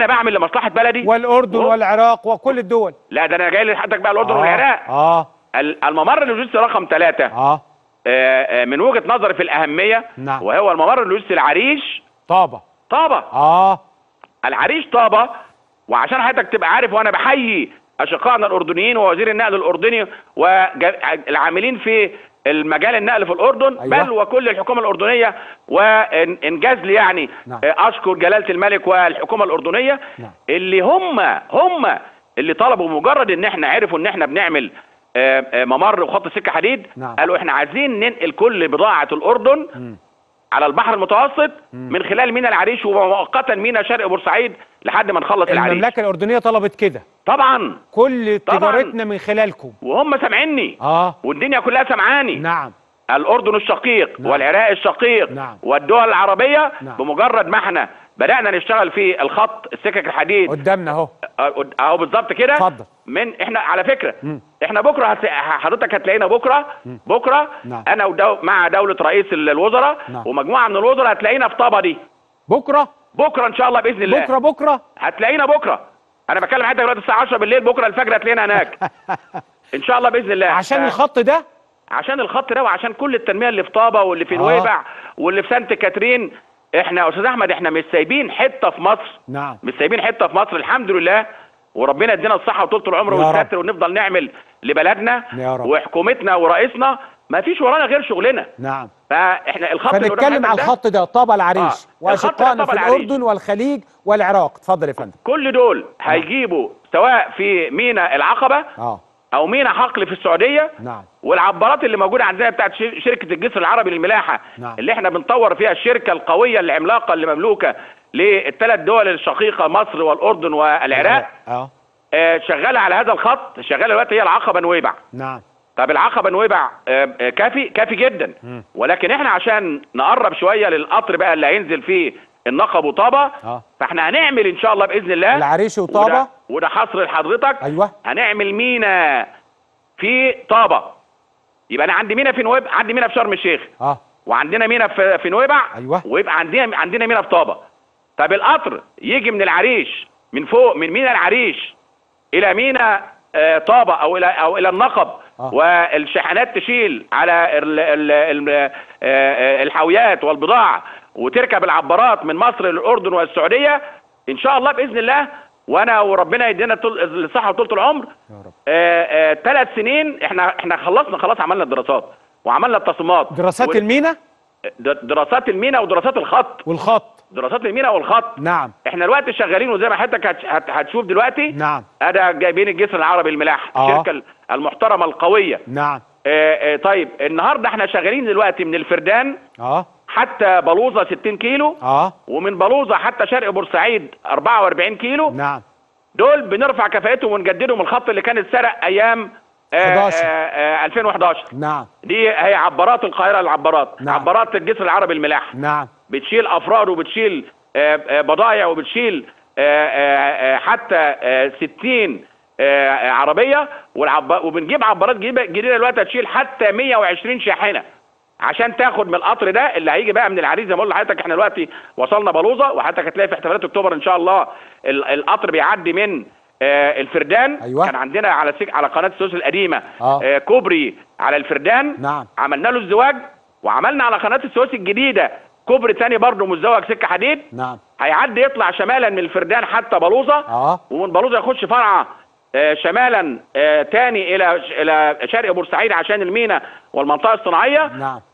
انا بعمل لمصلحه بلدي والاردن وهو- والعراق وكل الدول لا ده انا جاي لحضرتك بقى الاردن آه، والعراق اه ال- الممر اللوجستي رقم ثلاثة اه من وجهه نظري في الاهميه نعم. وهو الممر اللوجستي العريش طابه طابه اه العريش طابه وعشان حضرتك تبقى عارف وانا بحيي اشقائنا الاردنيين ووزير النقل الاردني والعاملين في المجال النقل في الاردن أيوة. بل وكل الحكومه الاردنيه وانجاز لي يعني نعم. اشكر جلاله الملك والحكومه الاردنيه نعم. اللي هم هم اللي طلبوا مجرد ان احنا عرفوا ان احنا بنعمل آه، آه، ممر وخط سكه حديد نعم. قالوا احنا عايزين ننقل كل بضاعه الاردن مم. على البحر المتوسط من خلال ميناء العريش ومؤقتا ميناء شرق بورسعيد لحد ما نخلص العريش المملكه الاردنيه طلبت كده طبعا كل طبعاً. تجارتنا من خلالكم وهم سامعيني اه والدنيا كلها سامعاني نعم الاردن الشقيق نعم. والعراق الشقيق نعم. والدول العربيه نعم. بمجرد ما احنا بدانا نشتغل في الخط السكك الحديد قدامنا اهو اه اهو بالظبط كده اتفضل. من احنا على فكره مم. احنا بكره هت... حضرتك هتلاقينا بكره بكره نعم. انا ودو... مع دوله رئيس الوزراء نعم. ومجموعه من الوزراء هتلاقينا في طابه دي بكره بكره ان شاء الله باذن الله بكره بكره هتلاقينا بكره انا بكلم حضرتك دلوقتي الساعه 10 بالليل بكره الفجر هتلاقينا هناك ان شاء الله باذن الله عشان ف- الخط ده عشان الخط ده وعشان كل التنميه اللي في طابه واللي في آه. نويبع واللي في سانت كاترين احنا يا استاذ احمد احنا مش سايبين حته في مصر نعم مش سايبين حته في مصر الحمد لله وربنا يدينا الصحه وطول العمر يا والستر ونفضل نعمل لبلدنا يا رب. وحكومتنا ورئيسنا ما فيش ورانا غير شغلنا نعم فاحنا الخط اللي قدام فنتكلم حضرتك على ده، الخط ده طابه العريش آه. الخط ده واشقائنا طابة في العريش. الاردن والخليج والعراق اتفضل يا فندم كل دول هيجيبوا سواء في مينا العقبه اه او مينا حقل في السعوديه نعم والعبارات اللي موجوده عندنا بتاعت شر- شركه الجسر العربي للملاحه نعم. اللي احنا بنطور فيها الشركه القويه العملاقه اللي مملوكه للثلاث دول الشقيقه مصر والاردن والعراق اه آه، شغاله على هذا الخط شغاله دلوقتي هي العقبه نويبع نعم طب العقبه نويبع آه، آه، كافي كافي جدا مم. ولكن احنا عشان نقرب شويه للقطر بقى اللي هينزل فيه النقب وطابه اه فاحنا هنعمل ان شاء الله باذن الله العريش وطابه وده, وده حصر لحضرتك ايوه هنعمل مينا في طابه يبقى انا عندي مينا في نويبع عندي مينا في شرم الشيخ اه وعندنا مينا في في نويبع أيوة. ويبقى عندنا عندنا مينا في طابه طب القطر يجي من العريش من فوق من مينا العريش الى مينا آه، طابه او الى او الى النقب آه. والشاحنات تشيل على ال ال ال آه، آه، الحاويات والبضاعه وتركب العبارات من مصر للاردن والسعوديه ان شاء الله باذن الله وانا وربنا يدينا طول الصحه وطول العمر يا رب ثلاث سنين احنا احنا خلصنا خلاص عملنا الدراسات وعملنا التصميمات دراسات وال- المينا د- دراسات المينا ودراسات الخط والخط دراسات المينا والخط نعم احنا دلوقتي شغالين وزي ما حضرتك هت- هت- هتشوف دلوقتي نعم ادا جايبين الجسر العربي الملاح آه. الشركه المحترمه القويه نعم اه اه طيب النهارده احنا شغالين دلوقتي من الفردان اه حتى بلوزه 60 كيلو اه ومن بلوزه حتى شرق بورسعيد 44 كيلو نعم دول بنرفع كفاءتهم ونجددهم الخط اللي كان اتسرق ايام آه 11. آه آه 2011 نعم دي هي عبارات القاهره العبارات نعم. عبارات الجسر العربي الملاح نعم بتشيل افراد وبتشيل آه، آه، بضائع وبتشيل آه، آه، آه، حتى آه، 60 آه، آه، عربيه والعب- وبنجيب عبارات جديده جديدة دلوقتي هتشيل حتى 120 شاحنه عشان تاخد من القطر ده اللي هيجي بقى من العريس زي ما قلت لحضرتك احنا دلوقتي وصلنا بلوزه وحضرتك هتلاقي في احتفالات اكتوبر ان شاء الله ال- القطر بيعدي من آه، الفردان أيوة. كان عندنا على سك... على قناه السويس القديمه آه. آه، كوبري على الفردان نعم عملنا له الزواج وعملنا على قناه السويس الجديده كوبري تاني برضه مزوج سكه حديد نعم هيعدي يطلع شمالا من الفردان حتى بلوزه اه ومن بلوزه يخش فرعه آه، شمالا آه، تاني الى الى شرق بورسعيد عشان المينا والمنطقه الصناعيه نعم